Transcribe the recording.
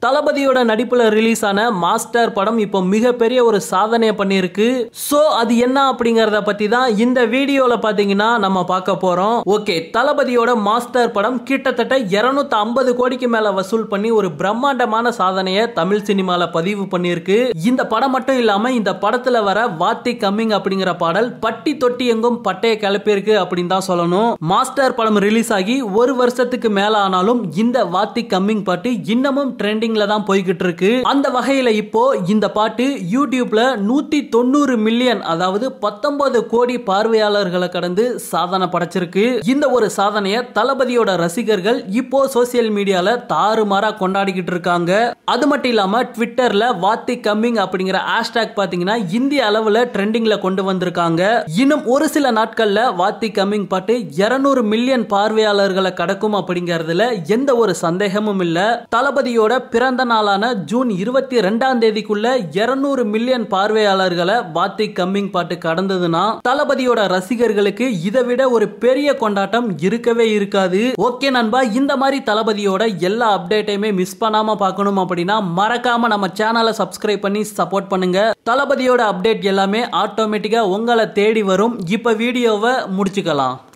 தளபதியோட நடிப்புல ரிலீஸ் ஆன மாஸ்டர் படம் இப்போ மிகப்பெரிய ஒரு சாதனையை பண்ணியிருக்கு சோ அது என்ன அப்படிங்கறத பத்தி தான் இந்த வீடியோல பாத்தீங்கன்னா நம்ம பார்க்க போறோம் ஓகே தளபதியோட மாஸ்டர் படம் கிட்டத்தட்ட 250 ஐம்பது கோடிக்கு மேல வசூல் பண்ணி ஒரு பிரம்மாண்டமான சாதனையை தமிழ் சினிமால பதிவு பண்ணியிருக்கு இந்த படம் மட்டும் இல்லாம இந்த படத்துல வர வாத்தி கம்மிங் அப்படிங்கிற பாடல் பட்டி தொட்டி எங்கும் பட்டையை கிளப்பியிருக்கு அப்படின்னு தான் சொல்லணும் மாஸ்டர் படம் ரிலீஸ் ஆகி ஒரு வருஷத்துக்கு மேல ஆனாலும் இந்த வாத்தி கம்மிங் பாட்டு இன்னமும் ட்ரெண்டிங்ல தான் போய்கிட்டு இருக்கு அந்த வகையில இப்போ இந்த பாட்டு யூடியூப்ல நூத்தி தொண்ணூறு மில்லியன் அதாவது பத்தொன்பது கோடி பார்வையாளர்களை கடந்து சாதனை படைச்சிருக்கு இந்த ஒரு சாதனையை தளபதியோட ரசிகர்கள் இப்போ சோசியல் மீடியால தாறுமாறா கொண்டாடிக்கிட்டு இருக்காங்க அது மட்டும் இல்லாம ட்விட்டர்ல வாத்தி கம்மிங் அப்படிங்கிற ஹேஷ்டாக் பாத்தீங்கன்னா இந்திய அளவுல ட்ரெண்டிங்ல கொண்டு வந்திருக்காங்க இன்னும் ஒரு சில நாட்கள்ல வாத்தி கம்மிங் பாட்டு 200 மில்லியன் பார்வையாளர்களை கடக்கும் அப்படிங்கறதுல எந்த ஒரு சந்தேகமும் இல்ல தளபதியோட பிறந்த நாளான ஜூன் இருபத்தி ரெண்டாம் தேதிக்குள்ள 200 மில்லியன் பார்வையாளர்களை வாத்தி கம்மிங் பாட்டு கடந்ததுன்னா தளபதியோட ரசிகர்களுக்கு இதை விட ஒரு பெரிய கொண்டாட்டம் இருக்கவே இருக்காது ஓகே நண்பா இந்த மாதிரி தளபதியோட எல்லா அப்டேட்டையுமே மிஸ் பண்ணாம பார்க்கணும் அப்படின்னா மறக்காம நம்ம சேனலை சப்ஸ்கிரைப் பண்ணி சப்போர்ட் பண்ணுங்க தளபதியோட அப்டேட் எல்லாமே ஆட்டோமேட்டிக்கா உங்களை தேடி வரும் இப்ப வீடியோவை முடிச்சுக்கலாம்